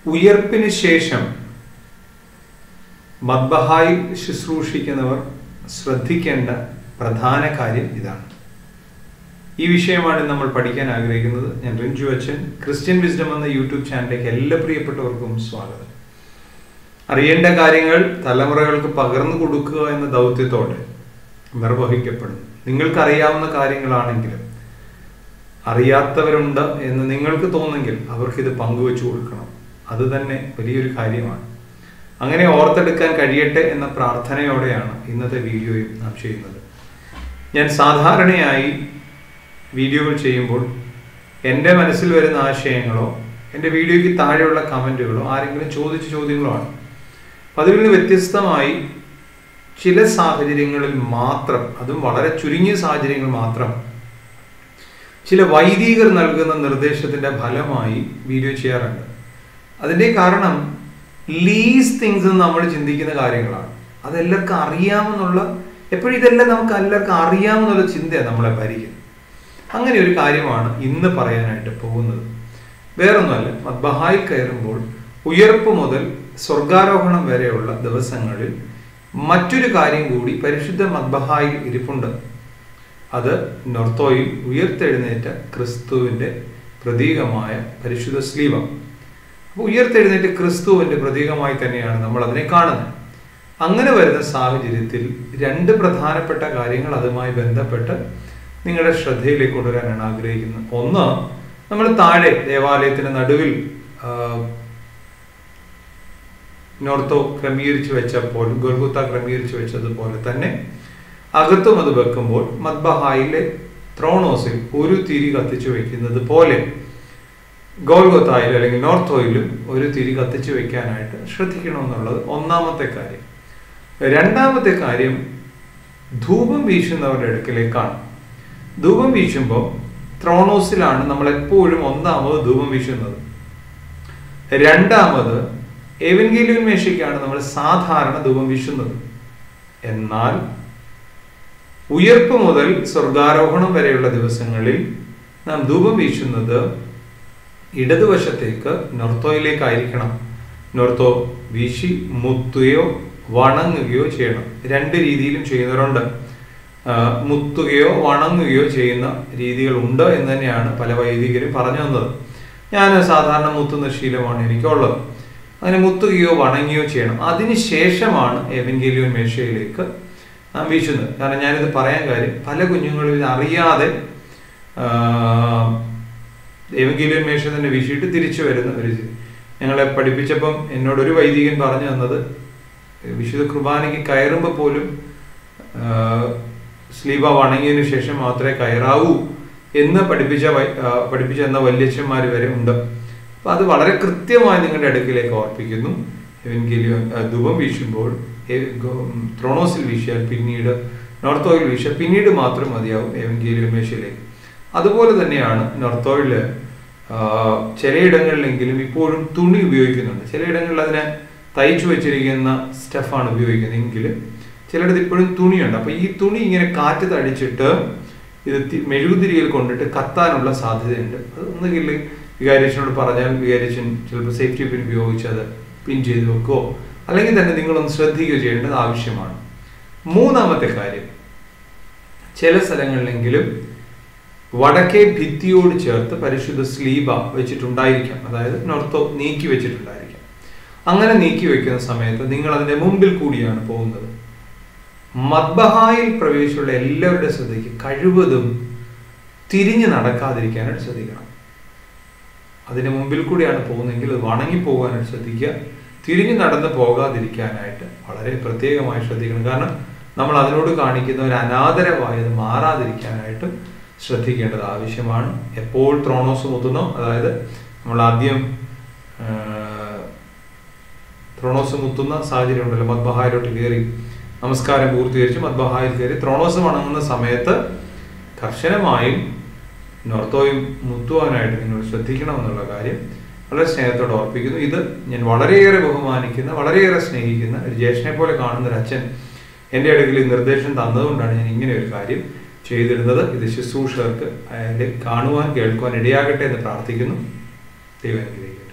ഉയർപ്പിന് ശേഷം മദ്ബഹായിൽ ശുശ്രൂഷിക്കുന്നവർ ശ്രദ്ധിക്കേണ്ട പ്രധാന കാര്യം ഇതാണ് ഈ വിഷയമാണ് നമ്മൾ പഠിക്കാൻ ആഗ്രഹിക്കുന്നത് ഞാൻ റിഞ്ചു അച്ഛൻ ക്രിസ്ത്യൻ വിസ്ഡം എന്ന യൂട്യൂബ് ചാനലിലേക്ക് എല്ലാ പ്രിയപ്പെട്ടവർക്കും സ്വാഗതം അറിയേണ്ട കാര്യങ്ങൾ തലമുറകൾക്ക് പകർന്നു കൊടുക്കുക എന്ന ദൗത്യത്തോടെ നിർവഹിക്കപ്പെടുന്നു നിങ്ങൾക്കറിയാവുന്ന കാര്യങ്ങളാണെങ്കിലും അറിയാത്തവരുണ്ട് എന്ന് നിങ്ങൾക്ക് തോന്നുമെങ്കിൽ അവർക്കിത് പങ്കുവെച്ചു കൊടുക്കണം അത് തന്നെ വലിയൊരു കാര്യമാണ് അങ്ങനെ ഓർത്തെടുക്കാൻ കഴിയട്ടെ എന്ന പ്രാർത്ഥനയോടെയാണ് ഇന്നത്തെ വീഡിയോയും നാം ചെയ്യുന്നത് ഞാൻ സാധാരണയായി വീഡിയോകൾ ചെയ്യുമ്പോൾ എൻ്റെ മനസ്സിൽ വരുന്ന ആശയങ്ങളോ എൻ്റെ വീഡിയോയ്ക്ക് താഴെയുള്ള കമൻറ്റുകളോ ആരെങ്കിലും ചോദിച്ച ചോദ്യങ്ങളോ ആണ് അപ്പം അതിൽ നിന്ന് വ്യത്യസ്തമായി ചില സാഹചര്യങ്ങളിൽ മാത്രം അതും വളരെ ചുരുങ്ങിയ സാഹചര്യങ്ങൾ മാത്രം ചില വൈദികർ നൽകുന്ന നിർദ്ദേശത്തിന്റെ ഫലമായി വീഡിയോ ചെയ്യാറുണ്ട് അതിന്റെ കാരണം ലീസ് തിങ്സ് എന്ന് നമ്മൾ ചിന്തിക്കുന്ന കാര്യങ്ങളാണ് അതെല്ലാവർക്കും അറിയാമെന്നുള്ള എപ്പോഴും ഇതെല്ലാം നമുക്ക് എല്ലാവർക്കും അറിയാമെന്നുള്ള ചിന്തയാണ് നമ്മളെ ഭരിക്കുന്നത് അങ്ങനെ ഒരു കാര്യമാണ് ഇന്ന് പറയാനായിട്ട് പോകുന്നത് വേറൊന്നുമല്ല മദ്ബഹായിൽ കയറുമ്പോൾ ഉയർപ്പ് മുതൽ സ്വർഗാരോഹണം വരെയുള്ള ദിവസങ്ങളിൽ മറ്റൊരു കാര്യം കൂടി പരിശുദ്ധ മദ്ബഹായിൽ ഇരിപ്പുണ്ട് അത് നൊർത്തോയിൽ ഉയർത്തെഴുന്നേറ്റ ക്രിസ്തുവിന്റെ പ്രതീകമായ പരിശുദ്ധ സ്ലീവ അപ്പോൾ ഉയർത്തെഴുന്നേറ്റ ക്രിസ്തുവിന്റെ പ്രതീകമായി തന്നെയാണ് നമ്മൾ അതിനെ കാണുന്നത് അങ്ങനെ വരുന്ന സാഹചര്യത്തിൽ രണ്ട് പ്രധാനപ്പെട്ട കാര്യങ്ങൾ അതുമായി ബന്ധപ്പെട്ട് നിങ്ങളുടെ ശ്രദ്ധയിലേക്ക് കൊണ്ടുവരാനാണ് ആഗ്രഹിക്കുന്നത് ഒന്ന് നമ്മൾ താഴെ ദേവാലയത്തിന് നടുവിൽ നോർത്തോ ക്രമീകരിച്ചു വെച്ചപ്പോൾ ഗോൽഗുത്ത ക്രമീകരിച്ചു വെച്ചതുപോലെ തന്നെ അകത്തും അത് വെക്കുമ്പോൾ മദ്ബഹായിലെ ത്രോണോസിൽ ഒരു തിരി കത്തിച്ചു വെക്കുന്നത് പോലെ ഗോൽഗൊത്തായാലും അല്ലെങ്കിൽ നോർത്തോയിലും ഒരു തിരി കത്തിച്ചു വെക്കാനായിട്ട് ശ്രദ്ധിക്കണമെന്നുള്ളത് ഒന്നാമത്തെ കാര്യം രണ്ടാമത്തെ കാര്യം ധൂപം വീശുന്നവരുടെ അടുക്കലേക്കാണ് ധൂപം വീശുമ്പോൾ ത്രോണോസിലാണ് നമ്മൾ എപ്പോഴും ഒന്നാമത് ധൂപം വീശുന്നത് രണ്ടാമത് എവൻഗേലിയൻ മേശയ്ക്കാണ് നമ്മൾ സാധാരണ ധൂപം വീശുന്നത് എന്നാൽ ഉയർപ്പ് മുതൽ സ്വർഗാരോഹണം വരെയുള്ള ദിവസങ്ങളിൽ നാം ധൂപം വീശുന്നത് ഇടതുവശത്തേക്ക് നൊർത്തോയിലേക്കായിരിക്കണം നൊർത്തോ വീശി മുത്തുകയോ വണങ്ങുകയോ ചെയ്യണം രണ്ട് രീതിയിലും ചെയ്യുന്നവരുണ്ട് മുത്തുകയോ വണങ്ങുകയോ ചെയ്യുന്ന രീതികൾ ഉണ്ട് എന്ന് തന്നെയാണ് പല വൈദികരും പറഞ്ഞു തന്നത് ഞാൻ സാധാരണ മുത്തുന്ന ശീലമാണ് എനിക്കുള്ളത് അങ്ങനെ മുത്തുകയോ വണങ്ങുകയോ ചെയ്യണം അതിനുശേഷമാണ് എവൻഗേലിയോൻ മേശയിലേക്ക് നാം വീശുന്നത് കാരണം ഞാനിത് പറയാൻ കാര്യം പല കുഞ്ഞുങ്ങളും ഇത് അറിയാതെ എവൻഗേലിയോൻ മേശ തന്നെ വീശിയിട്ട് തിരിച്ചു വരുന്ന ഒരു ഞങ്ങളെ പഠിപ്പിച്ചപ്പം എന്നോട് ഒരു വൈദികൻ പറഞ്ഞു തന്നത് വിശുദ്ധ കുർബാനയ്ക്ക് കയറുമ്പോൾ പോലും സ്ലീബ വണങ്ങിയതിനു ശേഷം മാത്രമേ കയറാവൂ എന്ന് പഠിപ്പിച്ച പഠിപ്പിച്ച എന്ന വല്യച്ഛന്മാർ വരെ ഉണ്ട് അപ്പൊ അത് വളരെ കൃത്യമായി നിങ്ങളുടെ അടുക്കിലേക്ക് ഓർപ്പിക്കുന്നു എവൻഗേലിയോൻ ധൂപം വീശുമ്പോൾ ത്രോണോസിൽ വീശിയാൽ പിന്നീട് നോർത്തോയിൽ വീശിയാൽ പിന്നീട് മാത്രം മതിയാവും എവൻഗേലിയോൻ മേശയിലേക്ക് അതുപോലെ തന്നെയാണ് നോർത്തോയില് ചിലയിടങ്ങളിലെങ്കിലും ഇപ്പോഴും തുണി ഉപയോഗിക്കുന്നുണ്ട് ചിലയിടങ്ങളിൽ അതിനെ തയ്ച്ചു വെച്ചിരിക്കുന്ന സ്റ്റഫാണ് ഉപയോഗിക്കുന്നത് എങ്കിൽ ചിലയിടത്ത് ഇപ്പോഴും തുണിയുണ്ട് അപ്പൊ ഈ തുണി ഇങ്ങനെ കാറ്റ് തടിച്ചിട്ട് ഇത് മെഴുകുതിരിയിൽ കൊണ്ടിട്ട് കത്താനുള്ള സാധ്യതയുണ്ട് അത് ഒന്നുകിൽ വികാരിച്ചനോട് പറഞ്ഞാൽ വികാരിച്ചൻ ചിലപ്പോൾ സേഫ്റ്റി പിൻ ഉപയോഗിച്ച് അത് പിൻ ചെയ്ത് വെക്കുകയോ അല്ലെങ്കിൽ തന്നെ നിങ്ങളൊന്ന് ശ്രദ്ധിക്കുകയോ ചെയ്യേണ്ടത് ആവശ്യമാണ് മൂന്നാമത്തെ കാര്യം ചില സ്ഥലങ്ങളിലെങ്കിലും വടക്കേ ഭിത്തിയോട് ചേർത്ത് പരിശുദ്ധ സ്ലീബ വെച്ചിട്ടുണ്ടായിരിക്കാം അതായത് നോർത്തോ നീക്കി വെച്ചിട്ടുണ്ടായിരിക്കാം അങ്ങനെ നീക്കി വെക്കുന്ന സമയത്ത് നിങ്ങൾ അതിന്റെ മുമ്പിൽ കൂടിയാണ് പോകുന്നത് മദ്ബഹായിൽ പ്രവേശിച്ചുള്ള എല്ലാവരുടെ ശ്രദ്ധയ്ക്ക് കഴിവതും തിരിഞ്ഞു നടക്കാതിരിക്കാനായിട്ട് ശ്രദ്ധിക്കണം അതിന് മുമ്പിൽ കൂടിയാണ് പോകുന്നതെങ്കിൽ അത് വണങ്ങി പോകാനായിട്ട് ശ്രദ്ധിക്കുക തിരിഞ്ഞു നടന്ന് പോകാതിരിക്കാനായിട്ട് വളരെ പ്രത്യേകമായി ശ്രദ്ധിക്കണം കാരണം നമ്മൾ അതിനോട് കാണിക്കുന്ന ഒരു അനാദരവായത് മാറാതിരിക്കാനായിട്ട് ശ്രദ്ധിക്കേണ്ടത് ആവശ്യമാണ് എപ്പോൾ ത്രോണോസ് മുത്തുന്നോ അതായത് നമ്മൾ ആദ്യം ത്രോണോസ് മുത്തുന്ന സാഹചര്യം ഉണ്ടല്ലോ മദ്ബഹായിലോട്ട് കയറി നമസ്കാരം പൂർത്തീകരിച്ച് മദ്ബഹായിൽ കയറി ത്രോണോസ് വണങ്ങുന്ന സമയത്ത് കർശനമായും നോർത്തോയും മുത്തുവാനായിട്ട് നിങ്ങൾ ശ്രദ്ധിക്കണം എന്നുള്ള കാര്യം വളരെ സ്നേഹത്തോടെ ഓർപ്പിക്കുന്നു ഇത് ഞാൻ വളരെയേറെ ബഹുമാനിക്കുന്ന വളരെയേറെ സ്നേഹിക്കുന്ന ഒരു ജ്യേഷ്ഠനെ പോലെ കാണുന്ന ഒരു അച്ഛൻ എൻ്റെ അടുക്കൽ ഈ നിർദ്ദേശം തന്നതുകൊണ്ടാണ് ഞാൻ ഇങ്ങനെ ഒരു കാര്യം ചെയ്തിരുന്നത് ഇത് ശുശ്രൂഷകർക്ക് അതിൻ്റെ കാണുവാൻ കേൾക്കുവാൻ ഇടയാകട്ടെ എന്ന് പ്രാർത്ഥിക്കുന്നു ദൈവം അനുഗ്രഹിക്കട്ടെ